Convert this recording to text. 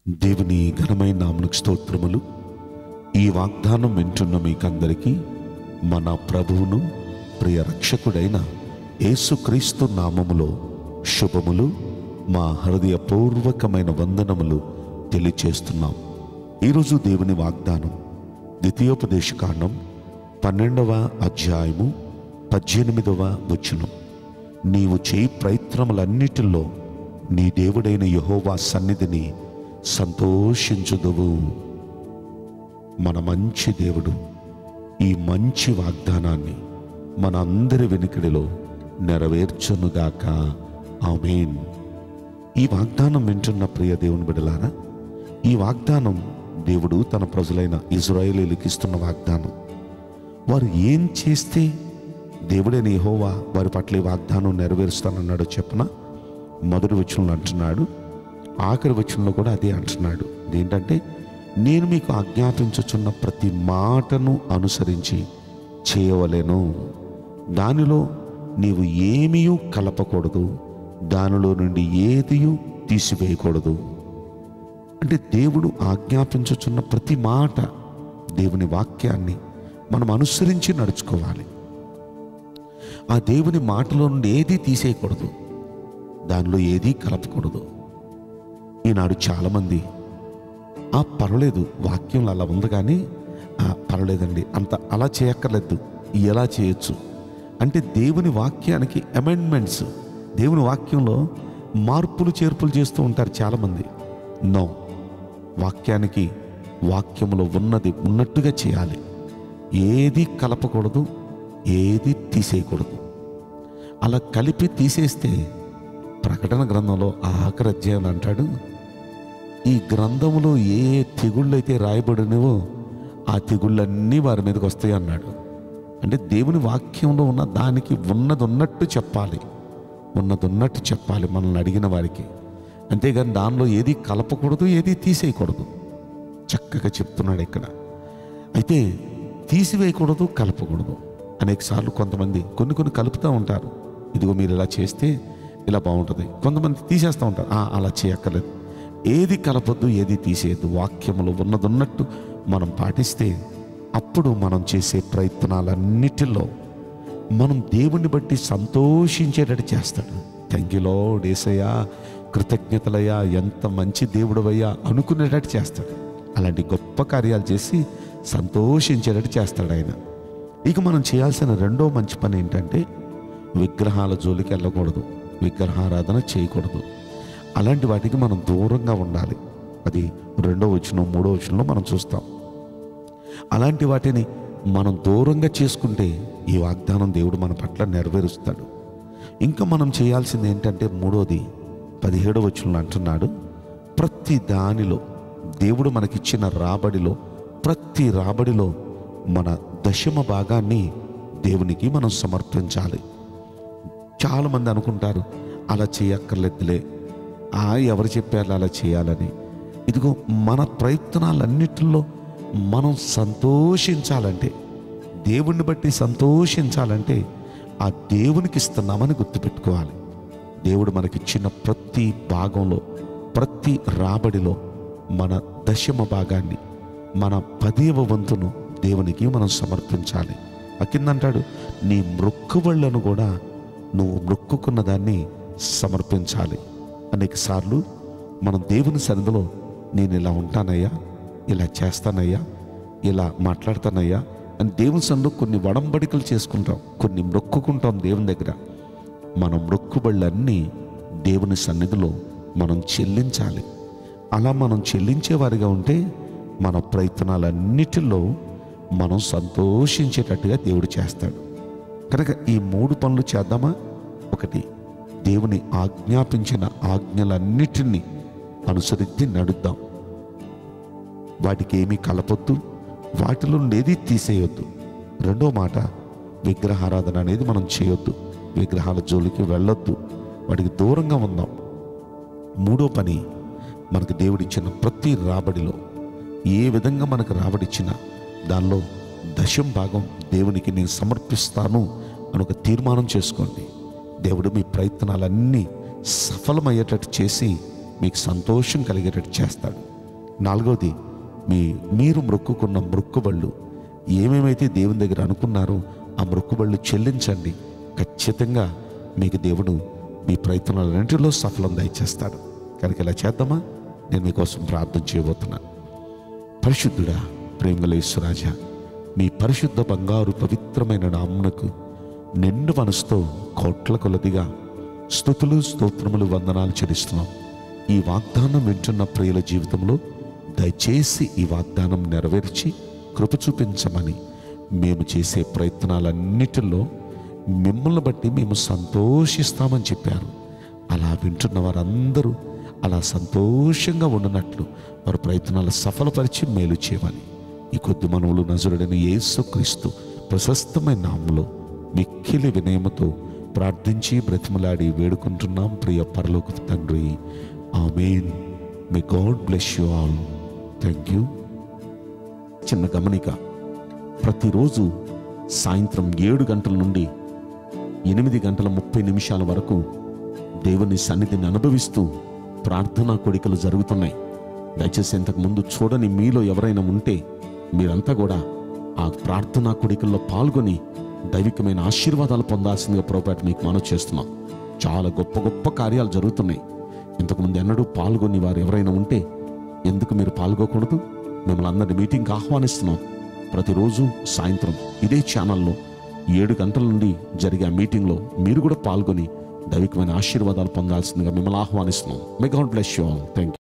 దేవుని ఘనమైన నామనికి స్తోత్రములు ఈ వాగ్దానం వింటున్న మీకందరికీ మన ప్రభువును ప్రియ రక్షకుడైన యేసుక్రీస్తు నామములో శుభములు మా హృదయపూర్వకమైన వందనములు తెలియచేస్తున్నాం ఈరోజు దేవుని వాగ్దానం ద్వితీయోపదేశకాండం పన్నెండవ అధ్యాయము పద్దెనిమిదవ వచనం నీవు చేయి ప్రయత్నములన్నిటిలో నీ దేవుడైన యహోవా సన్నిధిని సంతోషించుదువు మన మంచి దేవుడు ఈ మంచి వాగ్దానాన్ని మన అందరి వెనుకడిలో నెరవేర్చునుగాక ఆమేన్ ఈ వాగ్దానం వింటున్న ప్రియ దేవుని బిడలారా ఈ వాగ్దానం దేవుడు తన ప్రజలైన ఇజ్రాయేలీలకు ఇస్తున్న వాగ్దానం వారు ఏం చేస్తే దేవుడైన యెహోవా వారి పట్ల ఈ వాగ్దానం నెరవేరుస్తానన్నాడో చెప్పన మొదటి వచనంలో అంటున్నాడు ఆఖరి వచనంలో కూడా అదే అంటున్నాడు ఏంటంటే నేను మీకు ఆజ్ఞాపించుచున్న ప్రతి మాటను అనుసరించి చేయవలెను దానిలో నీవు ఏమీ కలపకూడదు దానిలో నుండి ఏదియు తీసివేయకూడదు అంటే దేవుడు ఆజ్ఞాపించుచున్న ప్రతి మాట దేవుని వాక్యాన్ని మనం అనుసరించి నడుచుకోవాలి ఆ దేవుని మాటలో నుండి ఏది తీసేయకూడదు దానిలో ఏదీ కలపకూడదు ఈనాడు చాలామంది ఆ పర్వాలేదు వాక్యంలో అలా ఉంది కానీ "ఆ, పర్వాలేదండి అంత అలా చేయక్కర్లేదు ఎలా చేయొచ్చు అంటే దేవుని వాక్యానికి అమెండ్మెంట్స్ దేవుని వాక్యంలో మార్పులు చేర్పులు చేస్తూ ఉంటారు చాలామంది నో వాక్యానికి వాక్యములో ఉన్నది ఉన్నట్టుగా చేయాలి ఏది కలపకూడదు ఏది తీసేయకూడదు అలా కలిపి తీసేస్తే ప్రకటన గ్రంథంలో ఆ ఆఖరి అధ్యాయం అంటాడు ఈ గ్రంథములో ఏ ఏ తెగుళ్ళైతే రాయబడినవో ఆ తెగుళ్ళన్నీ వారి మీదకి వస్తాయి అన్నాడు అంటే దేవుని వాక్యంలో ఉన్న దానికి ఉన్నది ఉన్నట్టు చెప్పాలి ఉన్నది ఉన్నట్టు చెప్పాలి మనల్ని అడిగిన వారికి అంతేగాని దానిలో ఏది కలపకూడదు ఏది తీసేయకూడదు చక్కగా చెప్తున్నాడు ఇక్కడ అయితే తీసివేయకూడదు కలపకూడదు అనేక సార్లు కొంతమంది కొన్ని కొన్ని కలుపుతూ ఉంటారు ఇదిగో మీరు ఇలా చేస్తే ఇలా బాగుంటుంది కొంతమంది తీసేస్తూ ఉంటారు "ఆ, అలా చేయక్కర్లేదు ఏది కలపొద్దు ఏది తీసేయద్దు వాక్యములు ఉన్నదున్నట్టు మనం పాటిస్తే అప్పుడు మనం చేసే ప్రయత్నాలన్నిటిలో మనం దేవుణ్ణి బట్టి సంతోషించేటట్టు చేస్తాడు థ్యాంక్ యూ లార్డ్ యేసయ్యా కృతజ్ఞతలయ్యా ఎంత మంచి దేవుడవయ్యా అనుకునేటట్టు చేస్తాడు అలాంటి గొప్ప కార్యాలు చేసి సంతోషించేటట్టు చేస్తాడు ఆయన ఇక మనం చేయాల్సిన రెండో మంచి పని ఏంటంటే విగ్రహాల జోలికి వెళ్ళకూడదు విగ్రహారాధన చేయకూడదు అలాంటి వాటికి మనం దూరంగా ఉండాలి అది రెండో వచనం మూడో వచనంలో మనం చూస్తాం అలాంటి వాటిని మనం దూరంగా చేసుకుంటే ఈ వాగ్దానం దేవుడు మన పట్ల నెరవేరుస్తాడు ఇంకా మనం చేయాల్సింది ఏంటంటే మూడోది పదిహేడవ వచనంలో అంటున్నాడు ప్రతి దానిలో దేవుడు మనకిచ్చిన రాబడిలో ప్రతి రాబడిలో మన దశమ భాగాన్ని దేవునికి మనం సమర్పించాలి చాలామంది అనుకుంటారు అలా చేయక్కర్లేదులే ఆ ఎవరు చెప్పారు అలా చేయాలని ఇదిగో మన ప్రయత్నాలన్నిటిలో మనం సంతోషించాలంటే దేవుణ్ణి బట్టి సంతోషించాలంటే ఆ దేవునికి ఇస్తున్నామని గుర్తుపెట్టుకోవాలి దేవుడు మనకిచ్చిన ప్రతి భాగంలో ప్రతి రాబడిలో మన దశమ భాగాన్ని మన పదేవ వంతును దేవునికి మనం సమర్పించాలి ఆ కింద అంటాడు నీ మృక్కుబళ్ళను కూడా నువ్వు మృక్కుకున్న దాన్ని సమర్పించాలి అనేక సార్లు మనం దేవుని సన్నిధిలో నేను ఇలా ఉంటానయ్యా ఇలా చేస్తానయ్యా ఇలా మాట్లాడతానయ్యా అని దేవుని సన్నిధిలో కొన్ని వడంబడికలు చేసుకుంటాం కొన్ని మొక్కుకుంటాం దేవుని దగ్గర మన మొక్కుబళ్ళన్నీ దేవుని సన్నిధిలో మనం చెల్లించాలి అలా మనం చెల్లించే వారిగా ఉంటే మన ప్రయత్నాలన్నిటిలో మనం సంతోషించేటట్టుగా దేవుడు చేస్తాడు కనుక ఈ మూడు పనులు చేద్దామా ఒకటి దేవుని ఆజ్ఞాపించిన ఆజ్ఞలన్నిటినీ అనుసరించి నడుద్దాం వాటికి ఏమీ కలపొద్దు వాటిలో ఏది తీసేయొద్దు రెండో మాట విగ్రహారాధన అనేది మనం చేయొద్దు విగ్రహాల జోలికి వెళ్ళొద్దు వాటికి దూరంగా ఉందాం మూడో పని మనకు దేవుడిచ్చిన ప్రతి రాబడిలో ఏ విధంగా మనకు రాబడిచ్చినా దానిలో దశం భాగం దేవునికి నేను సమర్పిస్తాను అని ఒక తీర్మానం చేసుకోండి దేవుడు మీ ప్రయత్నాలన్నీ సఫలమయ్యేటట్టు చేసి మీకు సంతోషం కలిగేటట్టు చేస్తాడు నాలుగవది మీ మీరు మొక్కుకున్న మొక్కుబళ్ళు ఏమేమైతే దేవుని దగ్గర అనుకున్నారో ఆ మొక్కుబళ్ళు చెల్లించండి ఖచ్చితంగా మీకు దేవుడు మీ ప్రయత్నాలన్నింటిలో సఫలం దయచేస్తాడు కనుక ఇలా చేద్దామా నేను మీకోసం ప్రార్థన చేయబోతున్నాను పరిశుద్ధుడా ప్రేమలేశ్వరాజా మీ పరిశుద్ధ బంగారు పవిత్రమైన నామునకు నిండు మనసుతో కోట్ల కొలదిగా స్థుతులు స్తోత్రములు వందనాలు చెల్లిస్తున్నాం ఈ వాగ్దానం వింటున్న ప్రియుల జీవితంలో దయచేసి ఈ వాగ్దానం నెరవేర్చి కృప చూపించమని మేము చేసే ప్రయత్నాలన్నిటిలో మిమ్మల్ని బట్టి మేము సంతోషిస్తామని చెప్పారు అలా వింటున్న వారందరూ అలా సంతోషంగా ఉండనట్లు వారి ప్రయత్నాలు సఫలపరిచి మేలు చేయమని ఈ కొద్ది మనవులు నజరుడైన యేసుక్రీస్తు ప్రశస్తమైన నామంలో మిక్కిలి వినయముతో ప్రార్థించి బ్రతిమలాడి వేడుకుంటున్నాం ప్రియ పరలోక తండ్రి amen may God bless you all thank you చిన్న గమనిక ప్రతిరోజు సాయంత్రం ఏడు గంటల నుండి ఎనిమిది గంటల ముప్పై నిమిషాల వరకు దేవుని సన్నిధిని అనుభవిస్తూ ప్రార్థనా కోడికలు జరుగుతున్నాయి దయచేసి ఇంతకు ముందు చూడని మీలో ఎవరైనా ఉంటే మీరంతా కూడా ఆ ప్రార్థనా కోడికల్లో పాల్గొని దైవికమైన ఆశీర్వాదాలు పొందాల్సిందిగా పొరపాటు మీకు మనవి చేస్తున్నాం చాలా గొప్ప గొప్ప కార్యాలు జరుగుతున్నాయి ఇంతకుముందు ఎన్నడూ పాల్గొని వారు ఎవరైనా ఉంటే ఎందుకు మీరు పాల్గొకూడదు మిమ్మల్ని అందరినీ మీటింగ్కి ఆహ్వానిస్తున్నాం ప్రతిరోజు సాయంత్రం ఇదే ఛానల్లో ఏడు గంటల నుండి జరిగే ఆ మీటింగ్లో మీరు కూడా పాల్గొని దైవికమైన ఆశీర్వాదాలు పొందాల్సిందిగా మిమ్మల్ని ఆహ్వానిస్తున్నాం may God bless you all thank you